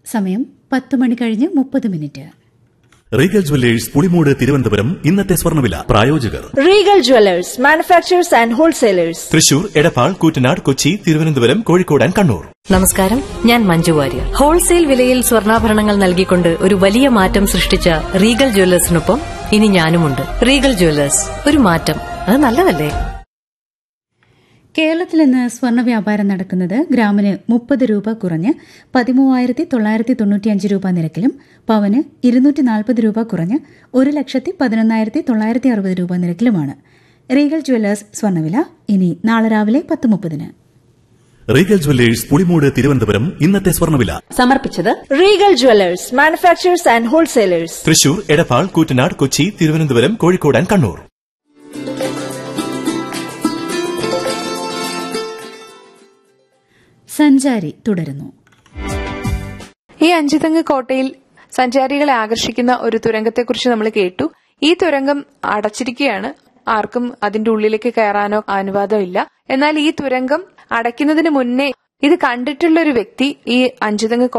സമയം പത്ത് മണി കഴിഞ്ഞ് മുപ്പത് minute Regal Jewellers Pulimoodu Thiruvananthapuram ഇന്നത്തെ സ്വർണ്ണവില പ്രായോജകർ Regal Jewelers, manufacturers and wholesalers. Thrissur Edappal Koottanad Kochi Thiruvananthapuram Kozhikode and Kannur നമസ്കാരം ഞാൻ മഞ്ജു വാര്യർ ഹോൾസെയിൽ വിലയിൽ സ്വർണ്ണാഭരണങ്ങൾ നൽകിക്കൊണ്ട് ഒരു വലിയ മാറ്റം സൃഷ്ടിച്ച റീഗൽ ജ്വല്ലേഴ്സിനൊപ്പം ഇനി ഞാനുമുണ്ട് റീഗൽ ജ്വല്ലേഴ്സ് ഒരു മാറ്റം അത് നല്ലതല്ലേ കേരളത്തിൽ ഇന്ന് സ്വർണ്ണ വ്യാപാരം നടക്കുന്നത് ഗ്രാമിന് മുപ്പത് രൂപ കുറഞ്ഞ് പതിമൂവായിരത്തി തൊള്ളായിരത്തി തൊണ്ണൂറ്റിയഞ്ച് രൂപ നിരക്കിലും പവന് ഇരുന്നൂറ്റി നാൽപ്പത് രൂപ കുറഞ്ഞ് ഒരു ലക്ഷത്തി പതിനൊന്നായിരത്തി തൊള്ളായിരത്തി അറുപത് രൂപ നിരക്കിലുമാണ് റീഗൽ ജ്വല്ലേഴ്സ് സ്വർണ്ണവില ഇനി നാളെ രാവിലെ പത്ത് മുപ്പതിന് റീഗൽ ജുവല്ലേഴ്സ് പുളിമൂട് തിരുവനന്തപുരം ഇന്നത്തെ സ്വർണ്ണവില സമർപ്പിച്ചത് Regal Jewelers, manufacturers and wholesalers. Thrissur Edappal Koottanad Kochi Thiruvananthapuram Kozhikode and Kannur സഞ്ചാരി തുടരുന്നു ഈ അഞ്ചുതെങ്ങ് കോട്ടയിൽ സഞ്ചാരികളെ ആകർഷിക്കുന്ന ഒരു തുരങ്കത്തെക്കുറിച്ച് നമ്മൾ കേട്ടു ഈ തുരങ്കം അടച്ചിരിക്കുകയാണ് ആർക്കും അതിന്റെ ഉള്ളിലേക്ക് കയറാനോ അനുവാദമില്ല എന്നാൽ ഈ തുരങ്കം അടയ്ക്കുന്നതിന് മുന്നേ ഇത് കണ്ടിട്ടുള്ള ഒരു വ്യക്തി ഈ അഞ്ചുതെങ്ങ്